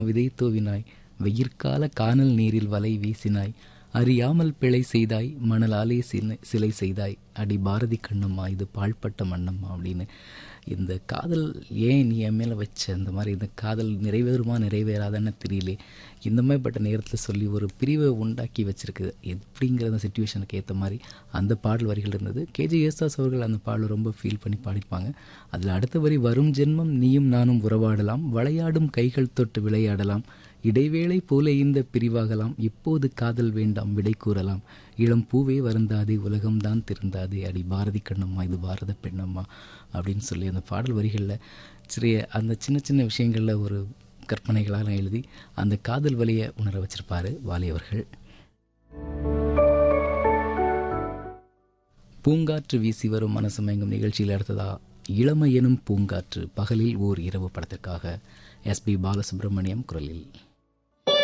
விதை தூவினாய் வெயிற்கால கானல் நீரில் வலை வீசினாய் அறியாமல் பிழை செய்தாய் மணலாலே சிலை சிலை செய்தாய் அடி பாரதி கண்ணம்மா இது பாழ்பட்ட மண்ணம்மா அப்படின்னு இந்த காதல் ஏன் நீ என் மேலே வச்ச இந்த மாதிரி இந்த காதல் நிறைவேறுமா நிறைவேறாதான்னு தெரியல இந்த மாதிரிப்பட்ட நேரத்தில் சொல்லி ஒரு பிரிவை உண்டாக்கி வச்சிருக்குது எப்படிங்கிற அந்த சுச்சுவேஷனுக்கு ஏற்ற மாதிரி அந்த பாடல் வரிகள் இருந்தது கேஜி யேசுதாஸ் அவர்கள் அந்த பாடல் ரொம்ப ஃபீல் பண்ணி பாடிப்பாங்க அதில் அடுத்த வரி வரும் ஜென்மம் நீயும் நானும் உறவாடலாம் விளையாடும் கைகள் தொட்டு விளையாடலாம் இடைவேளை போல இந்த பிரிவாகலாம் இப்போது காதல் வேண்டாம் விடை கூறலாம் இளம் பூவே வருந்தாதே உலகம்தான் திருந்தாதே அடி பாரதி கண்ணம்மா இது பாரத பெண்ணம்மா அப்படின்னு சொல்லி அந்த பாடல் வரிகளில் சிறிய அந்த சின்ன சின்ன விஷயங்களில் ஒரு கற்பனைகளால் எழுதி அந்த காதல் வழியை உணர வச்சிருப்பாரு வாலி அவர்கள் பூங்காற்று வீசி வரும் மனசு மயங்கும் நிகழ்ச்சியில் அடுத்ததா இளமை எனும் பூங்காற்று பகலில் ஓர் இரவு படத்திற்காக எஸ்பி பாலசுப்ரமணியம் குரலில்